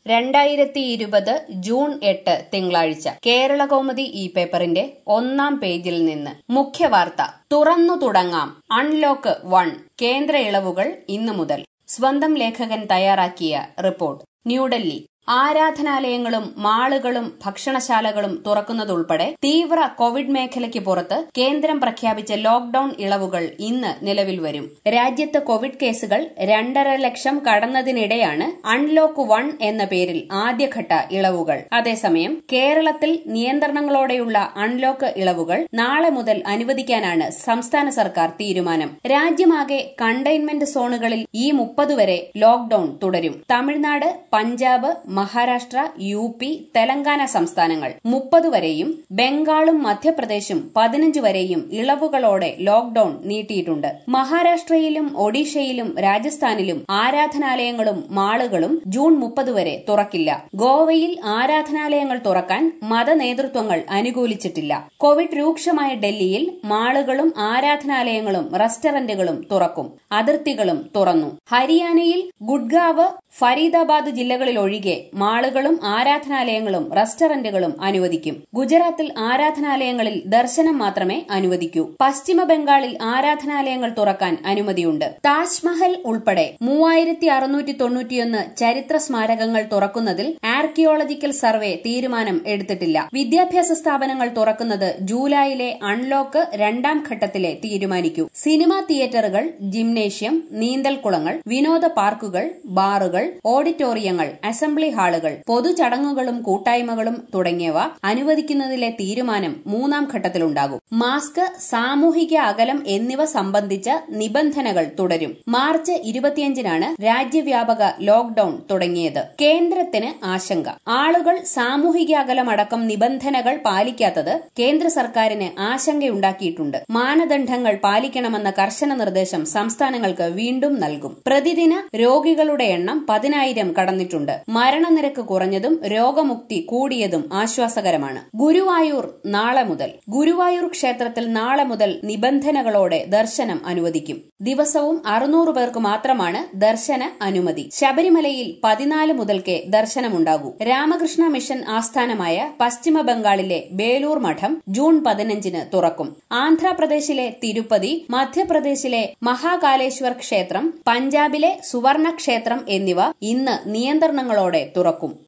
രണ്ടായിരത്തി ഇരുപത് ജൂൺ എട്ട് തിങ്കളാഴ്ച കേരളകൗമുദി ഈ പേപ്പറിന്റെ ഒന്നാം പേജിൽ നിന്ന് മുഖ്യവാർത്ത തുറന്നു തുടങ്ങാം അൺലോക്ക് വൺ കേന്ദ്ര ഇളവുകൾ ഇന്നു മുതൽ സ്വന്തം ലേഖകൻ തയ്യാറാക്കിയ റിപ്പോർട്ട് ന്യൂഡൽഹി ആരാധനാലയങ്ങളും മാളുകളും ഭക്ഷണശാലകളും തുറക്കുന്നതുൾപ്പെടെ തീവ്ര കോവിഡ് മേഖലയ്ക്ക് പുറത്ത് കേന്ദ്രം പ്രഖ്യാപിച്ച ലോക്ഡൌൺ ഇളവുകൾ ഇന്ന് നിലവിൽ വരും രാജ്യത്ത് കോവിഡ് കേസുകൾ രണ്ടര ലക്ഷം കടന്നതിനിടെയാണ് അൺലോക്ക് വൺ എന്ന പേരിൽ ആദ്യഘട്ട ഇളവുകൾ അതേസമയം കേരളത്തിൽ നിയന്ത്രണങ്ങളോടെയുള്ള അൺലോക്ക് ഇളവുകൾ നാളെ മുതൽ അനുവദിക്കാനാണ് സംസ്ഥാന സർക്കാർ തീരുമാനം രാജ്യമാകെ കണ്ടെയ്ൻമെന്റ് സോണുകളിൽ ഈ മുപ്പത് വരെ ലോക്ഡൌൺ തുടരും തമിഴ്നാട് പഞ്ചാബ് മഹാരാഷ്ട്ര യു പി തെലങ്കാന സംസ്ഥാനങ്ങൾ മുപ്പത് വരെയും ബംഗാളും മധ്യപ്രദേശും പതിനഞ്ച് വരെയും ഇളവുകളോടെ ലോക്ഡൌൺ നീട്ടിയിട്ടുണ്ട് മഹാരാഷ്ട്രയിലും ഒഡീഷയിലും രാജസ്ഥാനിലും ആരാധനാലയങ്ങളും മാളുകളും ജൂൺ മുപ്പത് വരെ തുറക്കില്ല ഗോവയിൽ ആരാധനാലയങ്ങൾ തുറക്കാൻ മതനേതൃത്വങ്ങൾ അനുകൂലിച്ചിട്ടില്ല കോവിഡ് രൂക്ഷമായ ഡൽഹിയിൽ മാളുകളും ആരാധനാലയങ്ങളും റെസ്റ്റോറന്റുകളും തുറക്കും അതിർത്തികളും തുറന്നു ഹരിയാനയിൽ ഗുഡ്ഗാവ് ഫരീദാബാദ് ജില്ലകളിലൊഴികെ മാളുകളും ആരാധനാലയങ്ങളും റെസ്റ്റോറന്റുകളും അനുവദിക്കും ഗുജറാത്തിൽ ആരാധനാലയങ്ങളിൽ ദർശനം മാത്രമേ അനുവദിക്കൂ പശ്ചിമ ബംഗാളിൽ ആരാധനാലയങ്ങൾ തുറക്കാൻ അനുമതിയുണ്ട് താജ്മഹൽ ഉൾപ്പെടെ മൂവായിരത്തി അറുന്നൂറ്റി തൊണ്ണൂറ്റിയൊന്ന് ചരിത്ര സ്മാരകങ്ങൾ തുറക്കുന്നതിൽ ആർക്കിയോളജിക്കൽ സർവേ തീരുമാനം എടുത്തിട്ടില്ല വിദ്യാഭ്യാസ സ്ഥാപനങ്ങൾ തുറക്കുന്നത് ജൂലൈയിലെ അൺലോക്ക് രണ്ടാം ഘട്ടത്തിലെ തീരുമാനിക്കൂ സിനിമാ തിയേറ്ററുകൾ ജിംനേഷ്യം നീന്തൽക്കുളങ്ങൾ വിനോദ പാർക്കുകൾ ബാറുകൾ ഓഡിറ്റോറിയങ്ങൾ അസംബ്ലി ഹാളുകൾ പൊതുചടങ്ങുകളും കൂട്ടായ്മകളും തുടങ്ങിയവ അനുവദിക്കുന്നതിലെ തീരുമാനം മൂന്നാം ഘട്ടത്തിലുണ്ടാകും മാസ്ക് സാമൂഹിക അകലം എന്നിവ സംബന്ധിച്ച നിബന്ധനകൾ തുടരും മാർച്ച് ഇരുപത്തിയഞ്ചിനാണ് രാജ്യവ്യാപക ലോക്ഡൌൺ തുടങ്ങിയത് കേന്ദ്രത്തിന് ആശങ്ക ആളുകൾ സാമൂഹിക അകലമടക്കം നിബന്ധനകൾ പാലിക്കാത്തത് കേന്ദ്ര സർക്കാരിന് ആശങ്കയുണ്ടാക്കിയിട്ടുണ്ട് മാനദണ്ഡങ്ങൾ പാലിക്കണമെന്ന കർശന നിർദ്ദേശം സംസ്ഥാനങ്ങൾക്ക് വീണ്ടും നൽകും പ്രതിദിന രോഗികളുടെ എണ്ണം പതിനായിരം കടന്നിട്ടുണ്ട് മരണനിരക്ക് കുറഞ്ഞതും രോഗമുക്തി കൂടിയതും ആശ്വാസകരമാണ് ഗുരുവായൂർ നാളെ മുതൽ ഗുരുവായൂർ ക്ഷേത്രത്തിൽ നാളെ മുതൽ നിബന്ധനകളോടെ ദർശനം അനുവദിക്കും ദിവസവും അറുന്നൂറ് പേർക്ക് മാത്രമാണ് ദർശന അനുമതി ശബരിമലയിൽ പതിനാല് മുതൽക്കേ ദർശനമുണ്ടാകൂ രാമകൃഷ്ണ മിഷൻ ആസ്ഥാനമായ പശ്ചിമ ബംഗാളിലെ ബേലൂർ മഠം ജൂൺ പതിനഞ്ചിന് തുറക്കും ആന്ധ്രാപ്രദേശിലെ തിരുപ്പതി മധ്യപ്രദേശിലെ മഹാകാലേശ്വർ ക്ഷേത്രം പഞ്ചാബിലെ സുവർണ ക്ഷേത്രം എന്നിവ ഇന്ന് നിയന്ത്രണങ്ങളോടെ തുറക്കും